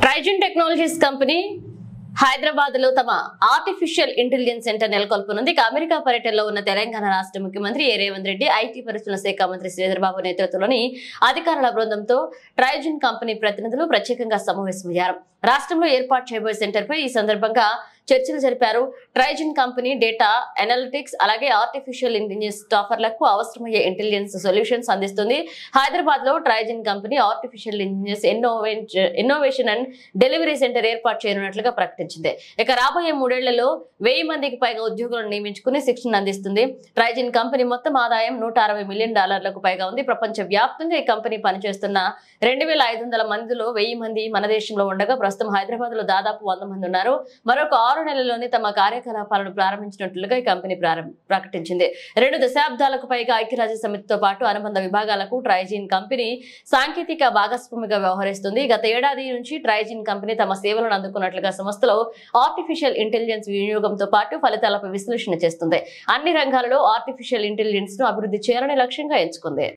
ట్రైజన్ technologies company Hyderabad లో తమ artificial intelligence centre నెలకొల్పనుంది ఇక అమెరికా పర్యటనలో ఉన్న తెలంగాణ రాష్ట్ర ముఖ్యమంత్రి ఏ రేవంత్ రెడ్డి ఐటీ పరిశ్రమల శాఖ మంత్రి శ్రీధర్ బాబు నేతృత్వంలోని అధికారుల బృందంతో ట్రైజన్ కంపెనీ ప్రతినిధులు ప్రత్యేకంగా సమావేశమయ్యారు రాష్ట్రంలో ఏర్పాటు చేయబోయే సెంటర్ పై ఈ సందర్భంగా చర్చలు జరిపారు ట్రైజన్ కంపెనీ డేటా అనలిటిక్స్ అలాగే ఆర్టిఫిషియల్ ఇంటెలిజెన్స్ స్టాఫర్లకు అవసరమయ్యే ఇంటెలిజెన్స్ సొల్యూషన్స్ అందిస్తుంది హైదరాబాద్ లో Trigyn company artificial intelligence innovation and delivery centre ఏర్పాటు చేయనున్నట్లుగా ప్రకటించింది ఇక రాబోయే మూడేళ్లలో వెయ్యి మందికి పైగా ఉద్యోగులను నియమించుకుని శిక్షణ అందిస్తుంది ట్రైజిన్ కంపెనీ మొత్తం ఆదాయం నూట అరవై మిలియన్ డాలర్లకు పైగా ఉంది ప్రపంచ వ్యాప్తంగా ఈ కంపెనీ పనిచేస్తున్న రెండు వేల ఐదు వందల మందిలో వెయ్యి మంది మన దేశంలో ఉండగా ప్రస్తుతం హైదరాబాద్ లో దాదాపు వంద మంది ఉన్నారు మరొక ఆరు నెలల్లోనే తమ కార్యకలాపాలను ప్రారంభించినట్లుగా ఈ కంపెనీ ప్రారంభ ప్రకటించింది రెండు దశాబ్దాలకు పైగా ఐక్యరాజ్య సమితితో పాటు అనుబంధ విభాగాలకు ట్రైజిన్ కంపెనీ సాంకేతిక భాగస్వామిగా వ్యవహరిస్తుంది గత ఏడాది నుంచి ట్రైజిన్ కంపెనీ తమ సేవలను అందుకున్నట్లుగా సంస్థలో ఆర్టిఫిషియల్ ఇంటెలిజెన్స్ వినియోగంతో పాటు ఫలితాలపై విశ్లేషణ చేస్తుంది అన్ని రంగాలలో ఆర్టిఫిషియల్ ఇంటెలిజెన్స్ ను అభివృద్ధి చేయాలని లక్ష్యంగా ఎంచుకుంది